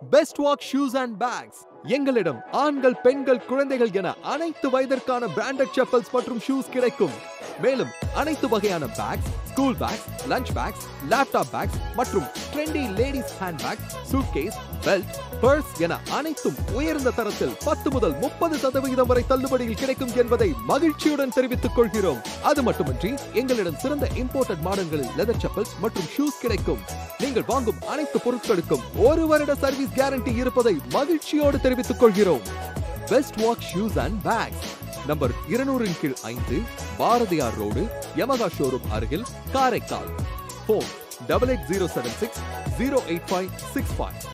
best walk shoes and bags எங்களிடம் ஆண்கள் பெண்கள் குழந்தைகள் என அனைத்து வயதிற்கான பிராண்டட் செப்பல்ஸ் மற்றும் ஷூஸ் கிடைக்கும் மேலும் அனைத்து வகையான bags school bags lunch bags laptop bags மற்றும் trendy ladies hand bags suitcase belt purse என அனைத்தும் உயர்ந்த தரத்தில் பத்து முதல் முப்பது சதவிகிதம் வரை தள்ளுபடியில் கிடைக்கும் என்பதை மகிழ்ச்சியுடன் தெரிவித்துக் கொள்கிறோம் அது மட்டுமின்றி எங்களிடம் சிறந்த இம்போர்ட்டட் மாடல்களில் லெதர் செப்பல்ஸ் மற்றும் ஷூஸ் கிடைக்கும் நீங்கள் வாங்கும் அனைத்து பொருட்களுக்கும் ஒரு வருட சர்வீஸ் கேரண்டி இருப்பதை மகிழ்ச்சியோடு தெரிவித்துக் கொள்கிறோம் best walk shoes and bags number இருநூறின் கீழ் ஐந்து பாரதியார் ரோடு யமகா ஷோரூம் அருகில் Karaikal phone double eight zero seven six zero eight five six five